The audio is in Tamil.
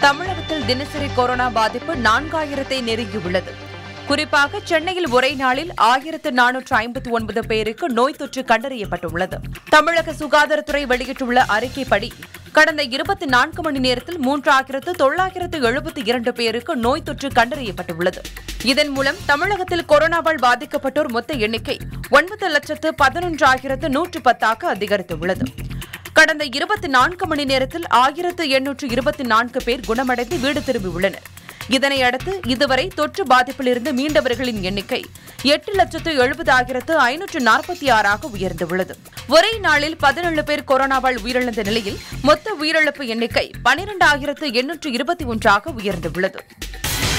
தமிழகத்தில் தினசரி கொரோனா பாதிப்பு நான்காயிரத்தை நெருங்கியுள்ளது குறிப்பாக சென்னையில் ஒரே நாளில் ஆயிரத்து நானூற்று ஐம்பத்தி ஒன்பது பேருக்கு நோய் தொற்று கண்டறியப்பட்டுள்ளது தமிழக சுகாதாரத்துறை வெளியிட்டுள்ள அறிக்கைப்படி கடந்த இருபத்தி நான்கு மணி நேரத்தில் மூன்றாயிரத்து தொள்ளாயிரத்து எழுபத்தி இரண்டு பேருக்கு நோய் தொற்று கண்டறியப்பட்டுள்ளது இதன் மூலம் தமிழகத்தில் கொரோனாவால் பாதிக்கப்பட்டோர் மொத்த எண்ணிக்கை ஒன்பது லட்சத்து பதினொன்றாயிரத்து நூற்று பத்தாக அதிகரித்துள்ளது கடந்த இருபத்தி நான்கு மணி நேரத்தில் ஆயிரத்து எண்ணூற்று இருபத்தி நான்கு பேர் குணமடைந்து வீடு திரும்பியுள்ளனர் இதனையடுத்து இதுவரை தொற்று பாதிப்பிலிருந்து மீண்டவர்களின் எண்ணிக்கை எட்டு லட்சத்து எழுபதாயிரத்து ஐநூற்று நாற்பத்தி ஆறாக உயர்ந்துள்ளது ஒரே நாளில் பதினேழு பேர் கொரோனாவால் உயிரிழந்த நிலையில் மொத்த உயிரிழப்பு எண்ணிக்கை பனிரெண்டாயிரத்து எண்ணூற்று இருபத்தி ஒன்றாக உயர்ந்துள்ளது